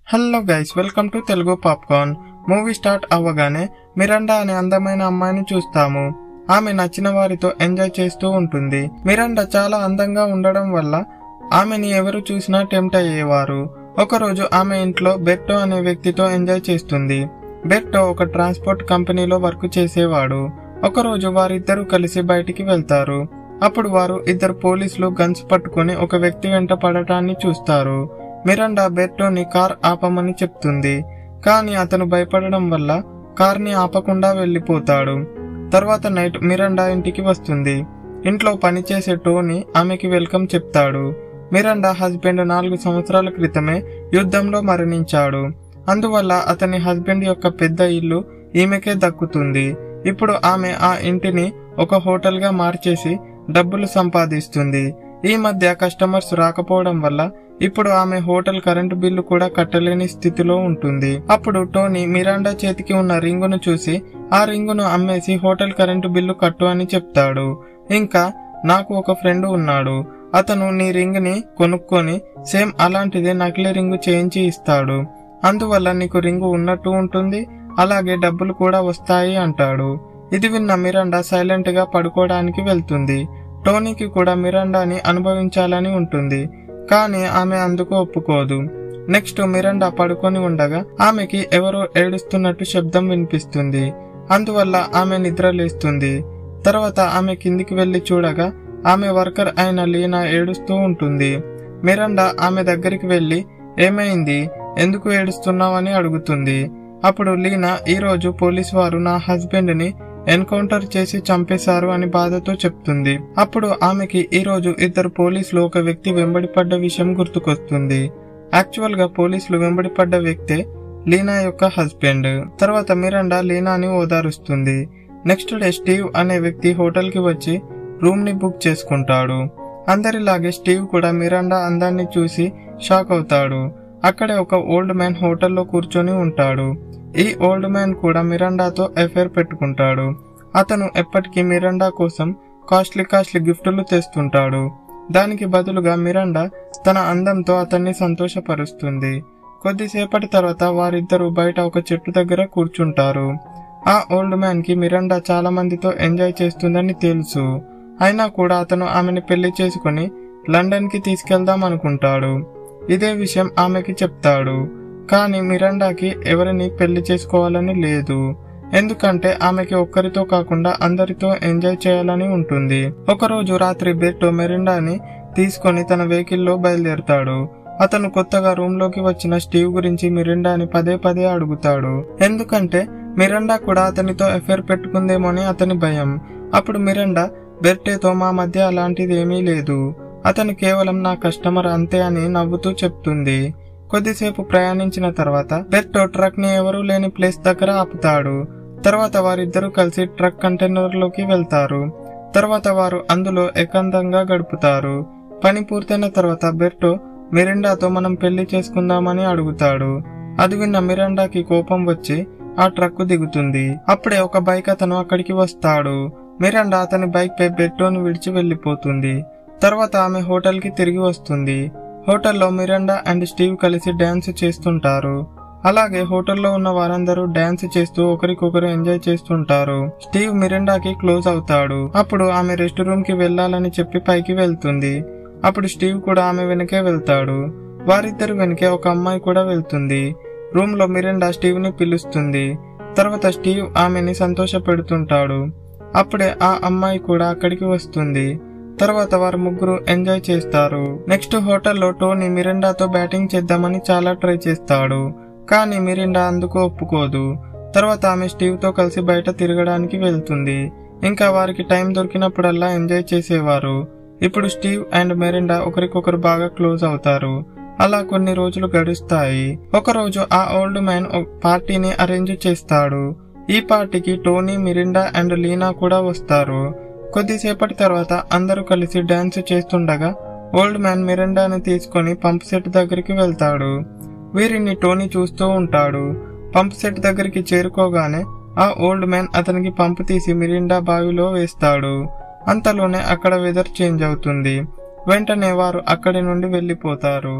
hello guys welcome to Telugu popcorn movie start అవ్వగానే Miranda అనే అందమైన అమ్మాయిని చూస్తాము ఆమె నచ్చిన వారితో ఎంజాయ్ చేస్తూ ఉంటుంది మిరండా చాలా అందంగా ఉండడం వల్ల ఆమెని ఎవరు చూసినా టెంప్ట్ అయ్యేవారు ఒకరోజు ఆమె ఇంట్లో బెర్టో అనే వ్యక్తితో ఎంజాయ్ చేస్తుంది బెర్టో ఒక ట్రాన్స్పోర్ట్ కంపెనీలో వర్క్ చేసేవాడు ఒకరోజు వారిద్దరూ కలిసి బయటికి వెళ్తారు అప్పుడు వారు ఇద్దరు పోలీసులు గన్స్ పట్టుకుని ఒక వ్యక్తి వెంట పడటాన్ని చూస్తారు మిరండా బెర్టోని కార్ ఆపమని చెప్తుంది కానీ అతను భయపడడం వల్ల కార్ని ఆపకుండా వెళ్ళిపోతాడు తర్వాత నైట్ మిరండా ఇంటికి వస్తుంది ఇంట్లో పనిచేసే టోనీ ఆమెకి వెల్కమ్ చెప్తాడు మిరండా హస్బెండ్ నాలుగు సంవత్సరాల క్రితమే యుద్ధంలో మరణించాడు అందువల్ల అతని హస్బెండ్ యొక్క పెద్ద ఇల్లు ఈమెకే దక్కుతుంది ఇప్పుడు ఆమె ఆ ఇంటిని ఒక హోటల్గా మార్చేసి డబ్బులు సంపాదిస్తుంది ఈ మధ్య కస్టమర్స్ రాకపోవడం వల్ల ఇప్పుడు ఆమె హోటల్ కరెంటు బిల్లు కూడా కట్టలేని స్థితిలో ఉంటుంది అప్పుడు టోనీ మిరాండా చేతికి ఉన్న రింగును చూసి ఆ రింగును అమ్మేసి హోటల్ కరెంటు బిల్లు కట్టు అని చెప్తాడు ఇంకా నాకు ఒక ఫ్రెండ్ ఉన్నాడు అతను నీ రింగ్ ని కొనుక్కొని సేమ్ అలాంటిదే నకిలీ రింగు చేయించి ఇస్తాడు అందువల్ల నీకు రింగు ఉన్నట్టు ఉంటుంది అలాగే డబ్బులు కూడా వస్తాయి అంటాడు ఇది విన్న మిరాండా సైలెంట్ గా పడుకోవడానికి వెళ్తుంది టోనీకి కూడా మిరాండాని అనుభవించాలని ఉంటుంది కానీ ఆమె అందుకు ఒప్పుకోదు నెక్స్ట్ మిరాండా పడుకొని ఉండగా ఆమెకి ఎవరో ఏడుస్తున్నట్టు శబ్దం వినిపిస్తుంది అందువల్ల ఆమె నిద్రలేస్తుంది తర్వాత ఆమె కిందికి వెళ్లి చూడగా ఆమె వర్కర్ అయిన లీనా ఏడుస్తూ ఉంటుంది మిరాండా ఆమె దగ్గరికి వెళ్లి ఏమైంది ఎందుకు ఏడుస్తున్నావని అడుగుతుంది అప్పుడు లీనా ఈరోజు పోలీసు వారు నా హస్బెండ్ ని ఎన్కౌంటర్ చేసి చంపేశారు అని బాధతో చెప్తుంది అప్పుడు ఆమెకి ఈ రోజు ఇద్దరు పోలీసులు ఒక వ్యక్తి వెంబడిపడ్డ విషయం గుర్తుకొస్తుంది యాక్చువల్ గా పోలీసులు వెంబడిపడ్డ వ్యక్తే లీనా యొక్క హస్బెండ్ తర్వాత మిరండా లీనాని ఓదారుస్తుంది నెక్స్ట్ డే స్టీవ్ అనే వ్యక్తి హోటల్ కి వచ్చి రూమ్ ని బుక్ చేసుకుంటాడు అందరిలాగే స్టీవ్ కూడా మిరాండా అందాన్ని చూసి షాక్ అవుతాడు అక్కడే ఒక ఓల్డ్ మ్యాన్ హోటల్లో కూర్చొని ఉంటాడు ఈ ఓల్డ్ మ్యాన్ కూడా మిరాండాతో అఫేర్ పెట్టుకుంటాడు అతను ఎప్పటికీ మిరాండా కోసం కాస్ట్లీ కాస్ట్లీ గిఫ్టులు తెస్తుంటాడు దానికి బదులుగా మిరాండా తన అందంతో అతన్ని సంతోషపరుస్తుంది కొద్దిసేపటి తర్వాత వారిద్దరూ బయట ఒక చెట్టు దగ్గర కూర్చుంటారు ఆ ఓల్డ్ మ్యాన్ కి మిరాండా చాలా మందితో ఎంజాయ్ చేస్తుందని తెలుసు అయినా కూడా అతను ఆమెను పెళ్లి చేసుకుని లండన్ కి తీసుకెళ్దాం అనుకుంటాడు ఇదే విషయం ఆమెకి చెప్తాడు కానీ మిరాండాకి ఎవరిని పెళ్లి చేసుకోవాలని లేదు ఎందుకంటే ఆమెకి ఒక్కరితో కాకుండా అందరితో ఎంజాయ్ చేయాలని ఉంటుంది ఒకరోజు రాత్రి బెర్టో మెరిండాని తీసుకొని తన వెహికల్లో బయలుదేరుతాడు అతను కొత్తగా రూమ్ లోకి వచ్చిన స్టీవ్ గురించి మిరిండాని పదే పదే అడుగుతాడు ఎందుకంటే మిరండా కూడా అతనితో ఎఫైర్ పెట్టుకుందేమోని అతని భయం అప్పుడు మిరండా బెర్టేతో మా మధ్య అలాంటిది ఏమీ లేదు అతను కేవలం నా కస్టమర్ అంతే అని నవ్వుతూ చెప్తుంది కొద్దిసేపు ప్రయాణించిన తర్వాత బెర్టో ట్రక్ ని ఎవరూ లేని ప్లేస్ దగ్గర ఆపుతాడు తర్వాత వారిద్దరూ కలిసి ట్రక్ కంటైనర్ లోకి వెళ్తారు తర్వాత వారు అందులో ఏకాంతంగా గడుపుతారు పని పూర్తయిన తర్వాత బెర్టో మిరిండాతో మనం పెళ్లి చేసుకుందామని అడుగుతాడు అది విన్న మిరాండాకి కోపం వచ్చి ఆ ట్రక్ దిగుతుంది అప్పుడే ఒక బైక్ అతను అక్కడికి వస్తాడు మిరాండా అతని బైక్ పై బెర్టోని విడిచి వెళ్లిపోతుంది తర్వాత ఆమె హోటల్ కి తిరిగి వస్తుంది హోటల్లో మిరాండా అండ్ స్టీవ్ కలిసి డాన్స్ చేస్తుంటారు అలాగే హోటల్లో ఉన్న వారందరూ డాన్స్ చేస్తూ ఒకరికొకరు ఎంజాయ్ చేస్తుంటారు స్టీవ్ మిరిండాకి క్లోజ్ అవుతాడు అప్పుడు ఆమె రెస్ట్ రూమ్ కి వెళ్లాలని చెప్పి పైకి వెళ్తుంది అప్పుడు స్టీవ్ కూడా ఆమె వెనకే వెళ్తాడు వారిద్దరు వెనకే ఒక అమ్మాయి కూడా వెళ్తుంది రూమ్ లో మిరిండా స్టీవ్ ని పిలుస్తుంది తర్వాత స్టీవ్ ఆమెని సంతోష పెడుతుంటాడు అప్పుడే ఆ అమ్మాయి కూడా అక్కడికి వస్తుంది తర్వాత వారు ముగ్గురు ఎంజాయ్ చేస్తారు నెక్స్ట్ హోటల్లో టోనీ మిరిండాతో బ్యాటింగ్ చేద్దామని చాలా ట్రై చేస్తాడు కానీ మిరిండా అందుకు ఒప్పుకోదు తర్వాత ఆమె స్టీవ్ తో కలిసి బయట తిరగడానికి వెళ్తుంది ఇంకా వారికి టైం దొరికినప్పుడల్లా ఎంజాయ్ చేసేవారు ఇప్పుడు స్టీవ్ అండ్ మెరిండా ఒకరికొకరు బాగా క్లోజ్ అవుతారు అలా కొన్ని రోజులు గడుస్తాయి ఒకరోజు ఆ ఓల్డ్ మ్యాన్ పార్టీని అరేంజ్ చేస్తాడు ఈ పార్టీకి టోనీ మిరిండా అండ్ లీనా కూడా వస్తారు కొద్దిసేపటి తర్వాత అందరూ కలిసి డాన్స్ చేస్తుండగా ఓల్డ్ మ్యాన్ మిరిండాని తీసుకొని పంప్ సెట్ దగ్గరికి వెళ్తాడు వీరిని టోనీ చూస్తూ ఉంటాడు పంప్ సెట్ దగ్గరికి చేరుకోగానే ఆ ఓల్డ్ మ్యాన్ అతనికి పంపు తీసి మిరిండా బావిలో వేస్తాడు అంతలోనే అక్కడ వెదర్ చేంజ్ అవుతుంది వెంటనే వారు అక్కడి నుండి వెళ్లిపోతారు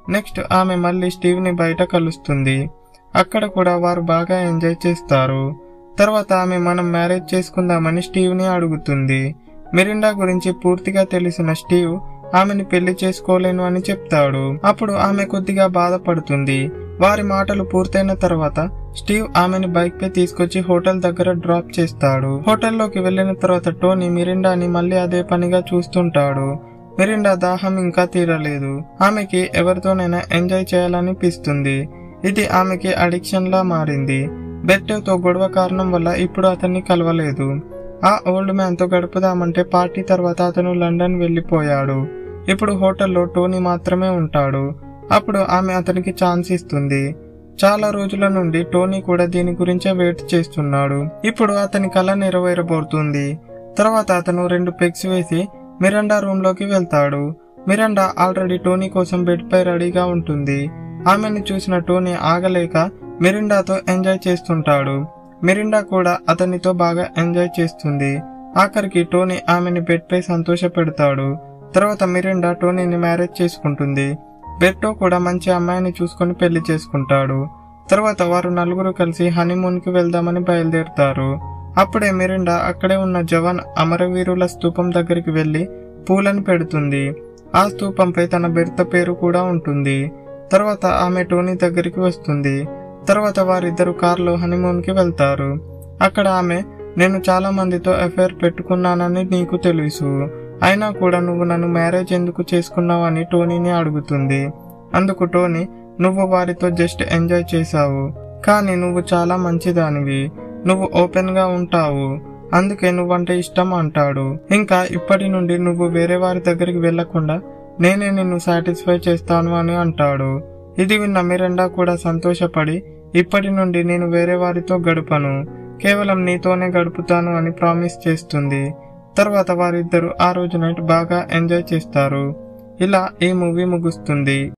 నెక్స్ట్ ఆమె మళ్ళీ స్టీవ్ ని బయట కలుస్తుంది అక్కడ కూడా వారు బాగా ఎంజాయ్ చేస్తారు తర్వాత ఆమె మనం మ్యారేజ్ చేసుకుందామని స్టీవ్ ని అడుగుతుంది మిరిండా గురించి పూర్తిగా తెలిసిన స్టీవ్ ఆమెని పెళ్లి చేసుకోలేను అని చెప్తాడు అప్పుడు ఆమె కొద్దిగా బాధపడుతుంది వారి మాటలు పూర్తయిన తర్వాత స్టీవ్ ఆమెని బైక్ పై తీసుకొచ్చి హోటల్ దగ్గర డ్రాప్ చేస్తాడు హోటల్లోకి వెళ్లిన తర్వాత టోనీ మిరిండాని మళ్ళీ అదే పనిగా చూస్తుంటాడు మిరిండా దాహం ఇంకా తీరలేదు ఆమెకి ఎవరితోనైనా ఎంజాయ్ చేయాలనిపిస్తుంది ఇది ఆమెకి అడిక్షన్ లా మారింది బెట్టోతో గొడవ కారణం వల్ల ఇప్పుడు అతన్ని కలవలేదు ఆ ఓల్డ్ మ్యాన్ తో గడుపుదామంటే పార్టీ తర్వాత అతను లండన్ వెళ్లిపోయాడు ఇప్పుడు హోటల్లో టోనీ మాత్రమే ఉంటాడు అప్పుడు ఆమె అతనికి ఛాన్స్ ఇస్తుంది చాలా రోజుల నుండి టోనీ కూడా దీని గురించే వెయిట్ చేస్తున్నాడు ఇప్పుడు అతని కళ నెరవేరబోతుంది తర్వాత అతను రెండు పెగ్స్ వేసి మిరండా రూమ్ లోకి వెళ్తాడు మిరండా ఆల్రెడీ టోనీ కోసం బెడ్ పై రెడీగా ఉంటుంది ఆమెను చూసిన టోనీ ఆగలేక మిరిండాతో ఎంజాయ్ చేస్తుంటాడు మిరిండా కూడా అతనితో బాగా ఎంజాయ్ చేస్తుంది ఆఖరికి టోనీ ఆమెని బెడ్ పై సంతోష పెడతాడు తర్వాత మిరిండా టోనీని మ్యారేజ్ చేసుకుంటుంది బెట్టో కూడా మంచి అమ్మాయిని చూసుకొని పెళ్లి చేసుకుంటాడు తర్వాత వారు నలుగురు కలిసి హనీమూన్ కి వెళ్దామని బయలుదేరుతారు అప్పుడే మిరిండా అక్కడే ఉన్న జవాన్ అమరవీరుల స్తూపం దగ్గరికి వెళ్లి పూలను పెడుతుంది ఆ స్తూపంపై తన భర్త పేరు కూడా ఉంటుంది తర్వాత ఆమె టోనీ దగ్గరికి వస్తుంది తర్వాత వారిద్దరు కారులో హనీమూన్ కి వెళ్తారు అక్కడ ఆమె నేను చాలా మందితో అఫైర్ పెట్టుకున్నానని నీకు తెలుసు అయినా కూడా నువ్వు నన్ను మ్యారేజ్ ఎందుకు చేసుకున్నావని టోనీని అడుగుతుంది అందుకు టోనీ నువ్వు వారితో జస్ట్ ఎంజాయ్ చేశావు కానీ నువ్వు చాలా మంచిదానివి నువ్వు ఓపెన్ గా ఉంటావు అందుకే నువ్వంటే ఇష్టం అంటాడు ఇంకా ఇప్పటి నుండి నువ్వు వేరే వారి దగ్గరికి వెళ్లకుండా నేనే నిన్ను సాటిస్ఫై చేస్తాను అని అంటాడు ఇది విన్న మిరండా కూడా సంతోషపడి ఇప్పటి నుండి నేను వేరే వారితో గడపను కేవలం నీతోనే గడుపుతాను అని ప్రామిస్ చేస్తుంది తర్వాత వారిద్దరు ఆ రోజు నైట్ బాగా ఎంజాయ్ చేస్తారు ఇలా ఈ మూవీ ముగుస్తుంది